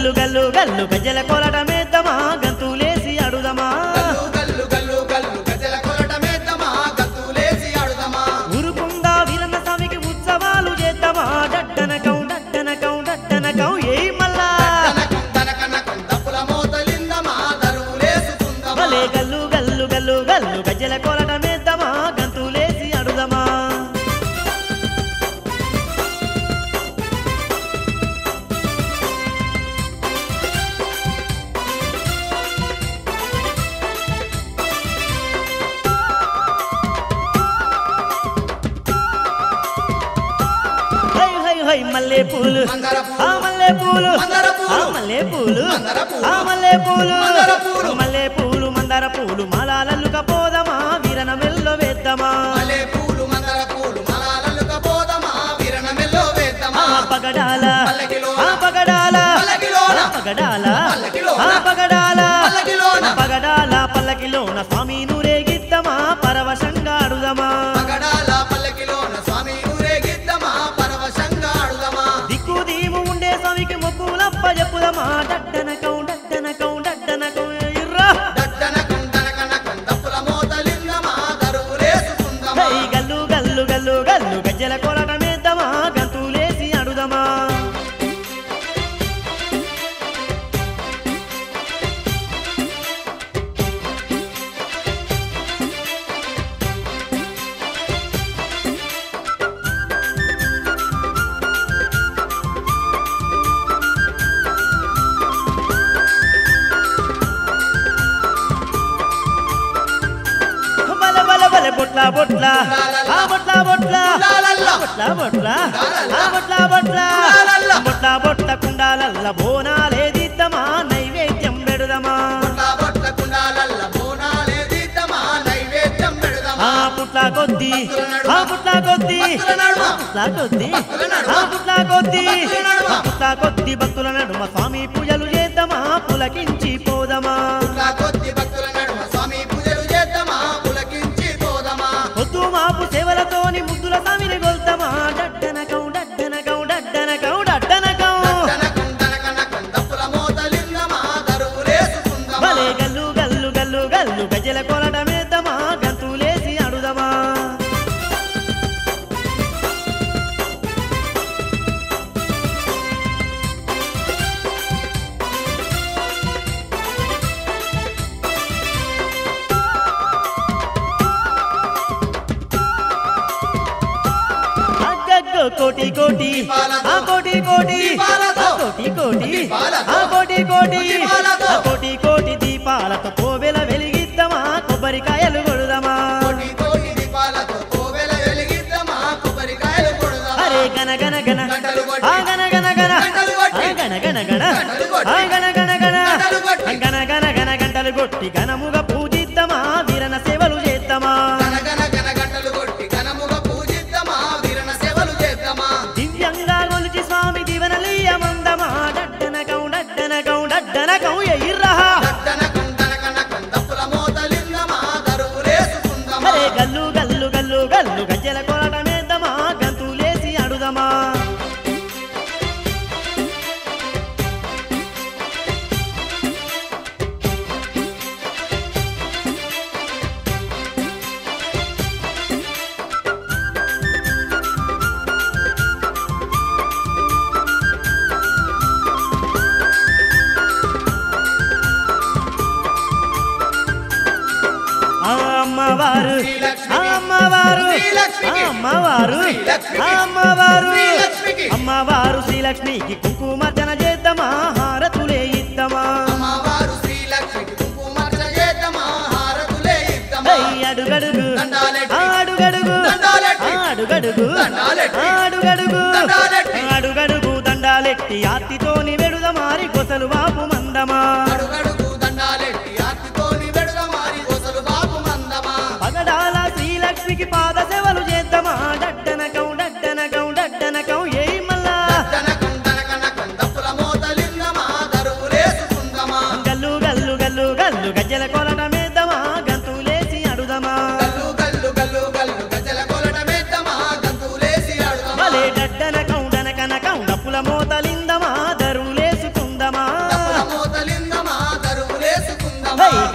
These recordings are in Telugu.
గల్లు గల్లు గల్లు గజ్జల కొలటమేద్దామా గంతులేసి అడుదమా గల్లు గల్లు గల్లు గల్లు గజల కొలటమేద్దామా గంతులేసి ఆడుదామా ఉరుకుందా వీరన్న స్వామికి ఉత్సవాలు చేద్దామా డట్టనకం డట్టనకం డట్టనకం ఏ మల్లా తనకం తనకనకం దప్పుల మోతలిందమా దరువులేసుకుందమా భలే గల్లు గల్లు గల్లు గల్లు గజ్జల కొలటమేద్దామా గంతులేసి అడుదమా హై హై హై మల్లె పూలు మందార పూలు. ఆ మల్లె పూలు మందార పూలు. ఆ మల్లె పూలు మందార పూలు. ఆ మల్లె పూలు మందార పూలు. మల్లె పూలు మందార పూలు మాలాలల్లుక పోదమా వీరన మెల్లో వేద్దామా మలే పూలు మందర పూలు మలాలలుక పోదమా వీరన మెల్లో ఆ వేద్దామా పగడాల పల్లకిలోన. ఆ పగడాల పల్లకిలోన. ఆ పగడాల పల్లకిలోన. ఆ పగడాల పల్లకిలోన. ఆ పగడాల పల్లకిలోన స్వామి నూరేగిద్దమా పరవశంగా అడుదమా పగడాల పల్లకిలోన స్వామి ఊరేగిద్దమా పరవశంగా ఆడుదమా దిక్కు దీము ఉండే స్వామికి మొక్కులప్ప చెప్పుదమా డట్టనకం డట్టనకం డట్టనకం ఇర్రా దట్టనకం తనకనకం దప్పుల మోతలిందమా దరువులేసుకుందమా హై గల్లు గల్లు గల్లు గల్లు గజ్జల కొలటమేద్దామా గంతులేసి అడుదమా బల బల బల బొట్ల బొట్ల ఆ బొట్ల బొట్ల కుండాలల్ల. ఆ బొట్ల బొట్ల కుండాలల్ల. ఆ బొట్ల బొట్ల కుండాలల్ల. బొట్ల బొట్ల కుండాలల్ల బోనాలేదిద్దమా నైవేద్యం పెడుదమా బొట్ల బొట్ల కుండాలల్ల బోనాలే దిద్దమా నైవేద్యం ఆ పెడదమా పుట్ల కొద్ది భక్తుల నడుమ. ఆ పుట్ల కొద్ది భక్తుల నడుమ. ఆ పుట్ల కొద్ది భక్తుల నడుమ. ఆ పుట్ల కొద్ది భక్తుల నడుమ. ఆ పుట్ల కొద్ది భక్తుల నడుమ స్వామి పూజలు చేద్దామా పులకించి పోదమా నా కొద్ది భక్తుల నడుమ స్వామి పూజలు చేద్దామా పులకించి పోదమా పొద్దు మాపు సేవలతోని ముద్దుల స్వామిని గొల్తమా డడ్డనకం డడ్డనకం డడ్డనకం డడ్డనకం దట్టనకం తనకనకం దప్పుల మోతలిందమా దరువులేసుకుందమా భలే గల్లు గల్లు గల్లు గల్లు గజల కొలటమేద్దామా గంతులేసి అడుదమా అగ్గగ్గో కోటి కోటి దీపాలతో. ఆ కోటి కోటి దీపాలతో. ఆ కోటి కోటి దీపాలతో. ఆ కోటి కోటి దీపాలతో. ఆ కోటి కోటి దీపాలతో కోవెల వెలిగిద్దామా కొబ్బరికాయలు కొడుదమా కోటి కోటి దీపాలతో కోవెల వెలిగిద్దామా కొబ్బరికాయలు కొడదామా అరే గన గన గన గంటలు కొట్టి. ఆ గన గన గన గంటలు కొట్టి. ఆ గన గన గన గంటలు కొట్టి. ఆ గన గన గన గంటలు కొట్టి. ఆ గన గన గన గంటలు కొట్టి ఘనముగా పూజిద్దామా వీరన సేవలు చేద్దామా గనగన గన గంటలు కొట్టి ఘనముగా పూజిద్దామా వీరన సేవలు చేద్దామా దివ్యంగా గొలిచి స్వామి దివనలీయమందమా డడ్డనకం డడ్డనకం డడ్డనకం ఎయిర్రహా దట్టనకం తనకనకం దప్పుల మోతలిందమా దరువులేసుకుందమా అరే గల్లు గల్లు గల్లు గల్లు గజ్జల కొలటమేద్దామా గంతులేసి అడుదమా ఆ అమ్మవారు ఆ అమ్మవారు ఆ అమ్మవారు ఆ అమ్మవారు శ్రీలక్ష్మికి. అమ్మవారు శ్రీలక్ష్మికి కుంకుమర్చన చేద్దామా హారతులే ఇద్దామా అమ్మవారు శ్రీలక్ష్మికి కుంకుమార్చన చేద్దామా హారతులే ఇద్దామా ఐ అడుగడుగు దండాలెట్టి. ఆ అడుగడుగు దండాలెట్టి. ఆ అడుగడుగు దండాలెట్టి. ఆ అడుగడుగు దండాలెట్టి. ఆ అడుగడుగు దండాలెట్టి ఆర్తితోని వెడుదమారి కొసలు బాపు మందమా అడుగడుగు దండాలెట్టి ఆర్తితోని వెడుదమారి కొసలు బాపు మందమా పగడాల శ్రీలక్ష్మికి పాద సేవలు చేద్దామా డడ్డనకం డడ్డనకం డడ్డనకం ఏ మల్లా దట్టనకం తనకనకం దప్పుల మోతలిందమా దరువులేసుకుందమా గల్లు గల్లు గల్లు గల్లు గజ్జల కొలటమేద్దామా గంతులేసి అడుదమా గల్లు గల్లు గల్లు గల్లు గజల కొలటమేద్దామా గంతులేసి ఆడుదామా భలే డడ్డనకం డనకనకం డప్పుల మోతలిందమా దరువులేసుకుందమా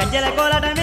గజ్జల కోలాటం